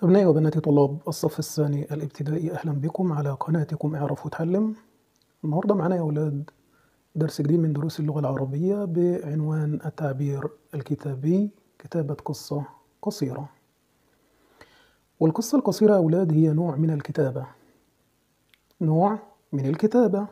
أبنائي وبناتي طلاب الصف الثاني الابتدائي أهلا بكم على قناتكم اعرف وتعلم النهاردة معانا يا أولاد درس جديد من دروس اللغة العربية بعنوان التعبير الكتابي كتابة قصة قصيرة والقصة القصيرة يا أولاد هي نوع من الكتابة نوع من الكتابة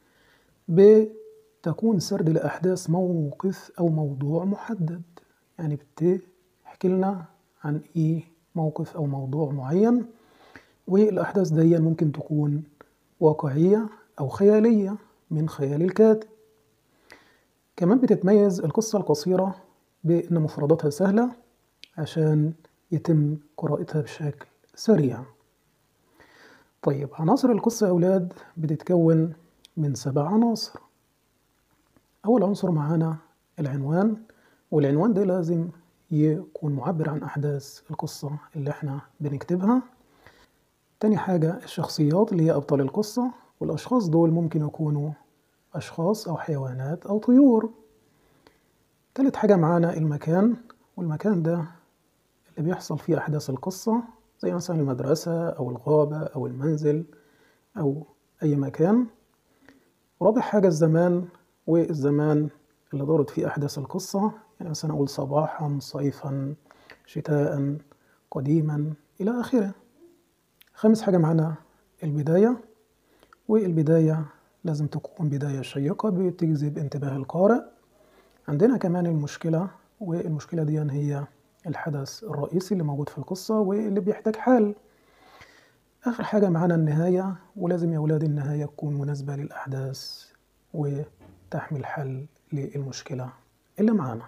بتكون سرد لأحداث موقف أو موضوع محدد يعني بتحكي لنا عن إيه موقف أو موضوع معين والأحداث دي ممكن تكون واقعية أو خيالية من خيال الكاتب كمان بتتميز القصة القصيرة بأن مفرداتها سهلة عشان يتم قراءتها بشكل سريع طيب عناصر القصة يا أولاد بتتكون من سبع عناصر أول عنصر معانا العنوان والعنوان ده لازم يكون معبر عن أحداث القصة اللي احنا بنكتبها تاني حاجة الشخصيات اللي هي أبطال القصة والأشخاص دول ممكن يكونوا أشخاص أو حيوانات أو طيور تالت حاجة معانا المكان والمكان ده اللي بيحصل فيه أحداث القصة زي مثلا المدرسة أو الغابة أو المنزل أو أي مكان رابع حاجة الزمان والزمان اللي دارت فيه أحداث القصة يعني مثلا أقول صباحا صيفا شتاء قديما إلى آخره خامس حاجة معانا البداية والبداية لازم تكون بداية شيقة بتجذب انتباه القارئ عندنا كمان المشكلة والمشكلة دي هي الحدث الرئيسي اللي موجود في القصة واللي بيحتاج حل آخر حاجة معانا النهاية ولازم يا ولاد النهاية تكون مناسبة للأحداث وتحمل حل للمشكلة اللي معانا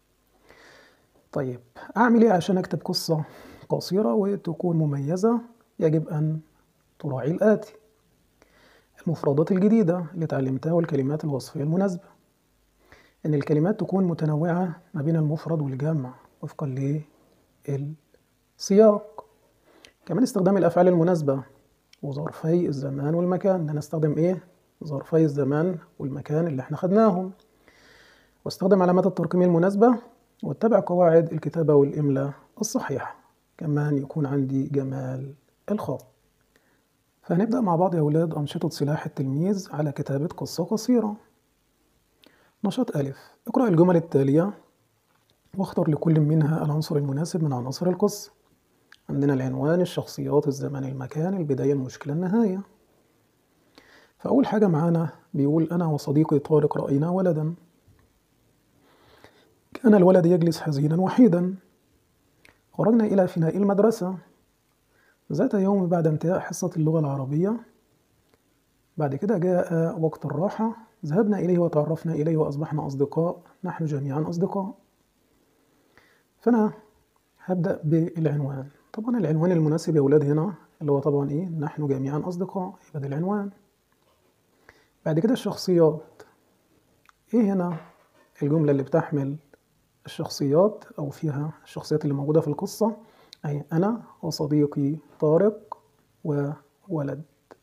طيب أعمل إيه عشان أكتب قصة قصيرة وتكون مميزة يجب أن تراعي الآتي المفردات الجديدة اللي اتعلمتها والكلمات الوصفية المناسبة إن الكلمات تكون متنوعة ما بين المفرد والجمع وفقا للسياق كمان استخدام الأفعال المناسبة وظرفي الزمان والمكان أنا أستخدم إيه؟ ظرفي الزمان والمكان اللي احنا خدناهم واستخدم علامات الترقيم المناسبة واتبع قواعد الكتابة والإملاء الصحيحة كمان يكون عندي جمال الخط فهنبدأ مع بعض يا أولاد أنشطة سلاح التلميذ على كتابة قصة قصيرة نشاط ألف اقرأ الجمل التالية واختر لكل منها العنصر المناسب من عناصر القصة عندنا العنوان الشخصيات الزمان المكان البداية المشكلة النهاية فأول حاجة معانا بيقول أنا وصديقي طارق رأينا ولدا كان الولد يجلس حزينا وحيدا خرجنا إلى فناء المدرسة ذات يوم بعد انتهاء حصة اللغة العربية بعد كده جاء وقت الراحة ذهبنا إليه وتعرفنا إليه وأصبحنا أصدقاء نحن جميعا أصدقاء فأنا هبدأ بالعنوان طبعا العنوان المناسب يا أولاد هنا اللي هو طبعا إيه نحن جميعا أصدقاء يبقى ده العنوان بعد كده الشخصيات إيه هنا الجملة اللي بتحمل الشخصيات أو فيها الشخصيات اللي موجودة في القصة أي أنا وصديقي طارق وولد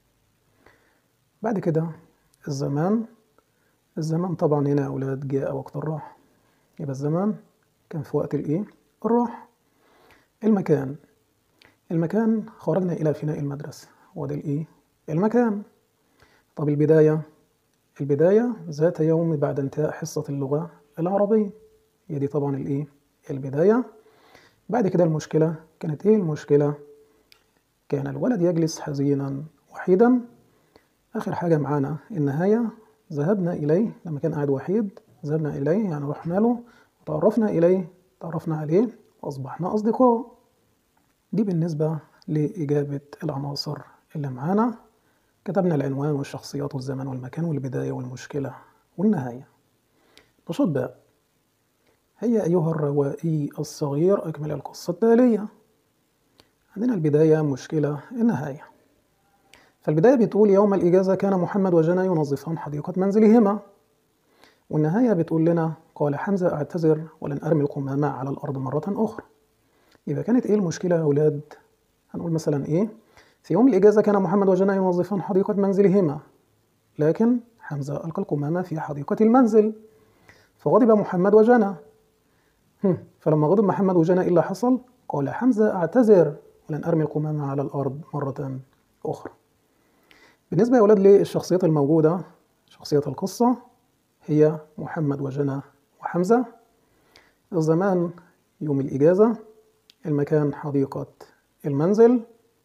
بعد كده الزمان الزمان طبعا هنا يا أولاد جاء وقت الراحة يبقى الزمان كان في وقت الإيه؟ الراحة المكان المكان خرجنا إلى فناء المدرسة وده الإيه؟ المكان طب البداية البداية ذات يوم بعد انتهاء حصة اللغة العربية هي دي طبعا الايه البداية بعد كده المشكلة كانت ايه المشكلة كان الولد يجلس حزينا وحيدا آخر حاجة معانا النهاية ذهبنا إليه لما كان قاعد وحيد ذهبنا إليه يعني رحنا له وتعرفنا إليه تعرفنا عليه وأصبحنا أصدقاء دي بالنسبة لإجابة العناصر اللي معانا كتبنا العنوان والشخصيات والزمان والمكان والبداية والمشكلة والنهاية نشاط باء هيا أيها الروائي الصغير أكمل القصة التالية عندنا البداية مشكلة النهاية فالبداية بتقول يوم الإجازة كان محمد وجنى ينظفان حديقة منزلهما والنهاية بتقول لنا قال حمزة أعتذر ولن أرمي القمامة على الأرض مرة أخرى يبقى كانت إيه المشكلة يا أولاد؟ هنقول مثلا إيه؟ في يوم الإجازة كان محمد وجنى ينظفان حديقة منزلهما لكن حمزة ألقى القمامة في حديقة المنزل فغضب محمد وجنى فلما غضب محمد وجنى إيه اللي حصل؟ قال حمزة أعتذر ولن أرمي القمامة على الأرض مرة أخرى بالنسبة يا أولاد للشخصيات الموجودة شخصية القصة هي محمد وجنى وحمزة الزمان يوم الإجازة المكان حديقة المنزل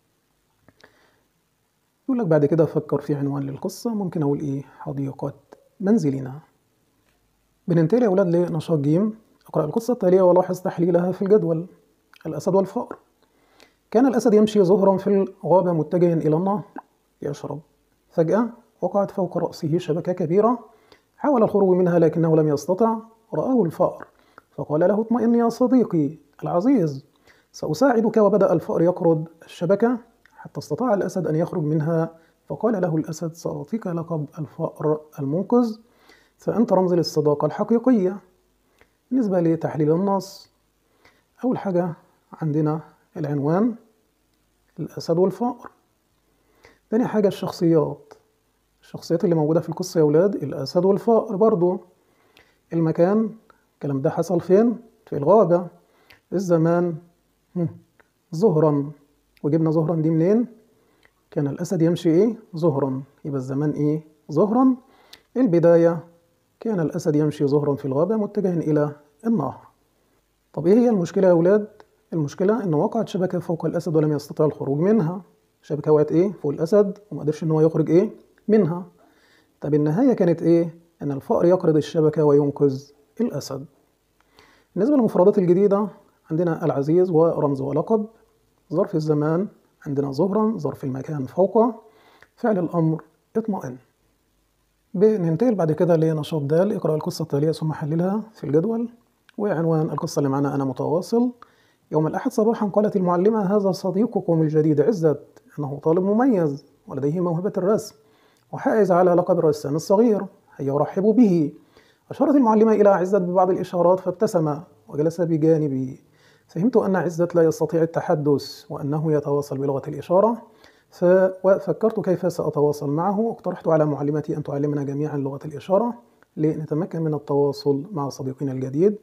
يقول لك بعد كده فكر في عنوان للقصة ممكن أقول إيه حديقة منزلنا بننتقل يا أولاد لنشاط جيم اقرأ القصة التالية ولاحظ تحليلها في الجدول الأسد والفأر كان الأسد يمشي ظهرا في الغابة متجها إلى النهر يشرب فجأة وقعت فوق رأسه شبكة كبيرة حاول الخروج منها لكنه لم يستطع رآه الفأر فقال له اطمئن يا صديقي العزيز سأساعدك وبدأ الفأر يقرض الشبكة حتى استطاع الأسد أن يخرج منها فقال له الأسد سأعطيك لقب الفأر المنقذ فأنت رمز للصداقة الحقيقية بالنسبة لتحليل النص أول حاجة عندنا العنوان الأسد والفأر تاني حاجة الشخصيات الشخصيات اللي موجودة في القصة يا ولاد الأسد والفأر برضو المكان الكلام ده حصل فين؟ في الغابة الزمان ظهرا وجبنا ظهرا دي منين؟ كان الأسد يمشي إيه؟ ظهرا يبقى الزمان إيه؟ ظهرا البداية كان الأسد يمشي ظهرا في الغابة متجها إلى النهر طب إيه هي المشكلة يا أولاد؟ المشكلة إن وقعت شبكة فوق الأسد ولم يستطع الخروج منها شبكة وقعت إيه؟ فوق الأسد وما قدرش إن هو يخرج إيه؟ منها طب النهاية كانت إيه؟ إن الفأر يقرض الشبكة وينقذ الأسد بالنسبة للمفردات الجديدة عندنا العزيز ورمز ولقب ظرف الزمان عندنا ظهرا ظرف المكان فوق فعل الأمر اطمئن بننتقل بعد كده لنشاط د اقرأ القصة التالية ثم حللها في الجدول وعنوان القصة اللي معانا أنا متواصل يوم الأحد صباحا قالت المعلمة هذا صديقكم الجديد عزت إنه طالب مميز ولديه موهبة الرسم وحائز على لقب الرسام الصغير هيا ورحبوا به أشارت المعلمة إلى عزت ببعض الإشارات فابتسم وجلس بجانبي فهمت أن عزت لا يستطيع التحدث وأنه يتواصل بلغة الإشارة ففكرت كيف سأتواصل معه اقترحت على معلمتي أن تعلمنا جميعا لغة الإشارة لنتمكن من التواصل مع صديقنا الجديد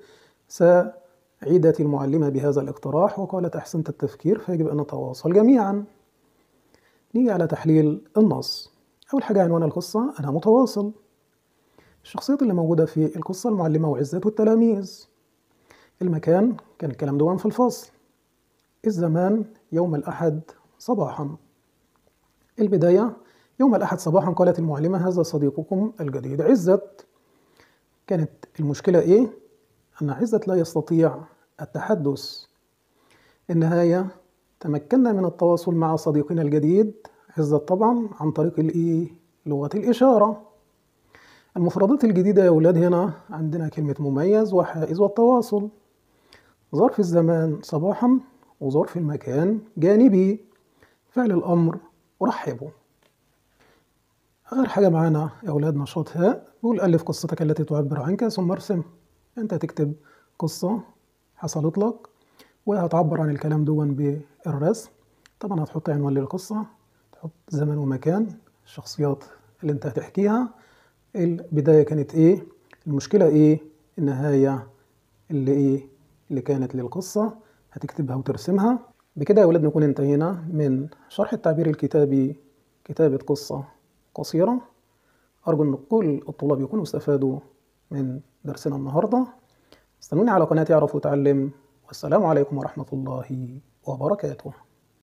سعيدت المعلمة بهذا الاقتراح وقالت أحسنت التفكير فيجب أن نتواصل جميعا نيجي على تحليل النص أول حاجة عنوان القصة أنا متواصل الشخصيات اللي موجودة في القصة المعلمة وعزت والتلاميذ المكان كان الكلام دوام في الفصل الزمان يوم الأحد صباحا البداية يوم الأحد صباحا قالت المعلمة هذا صديقكم الجديد عزت كانت المشكلة إيه؟ أن عزت لا يستطيع التحدث النهاية تمكنا من التواصل مع صديقنا الجديد عزت طبعا عن طريق الإيه؟ لغة الإشارة المفردات الجديدة يا ولاد هنا عندنا كلمة مميز وحائز والتواصل ظرف الزمان صباحا وظرف المكان جانبي فعل الأمر رحبوا آخر حاجة معانا يا أولاد نشاط هاء بيقول ألف قصتك التي تعبر عنك ثم ارسم أنت تكتب قصة حصلت لك وهتعبر عن الكلام دون بالرسم طبعا هتحط عنوان للقصة تحط زمن ومكان الشخصيات اللي انت هتحكيها البداية كانت ايه المشكلة ايه النهاية اللي ايه اللي كانت للقصة هتكتبها وترسمها بكده يا ولاد نكون انتهينا من شرح التعبير الكتابي كتابة قصة قصيرة أرجو أن كل الطلاب يكونوا استفادوا من درسنا النهاردة استنوني على قناة يعرف وتعلم والسلام عليكم ورحمة الله وبركاته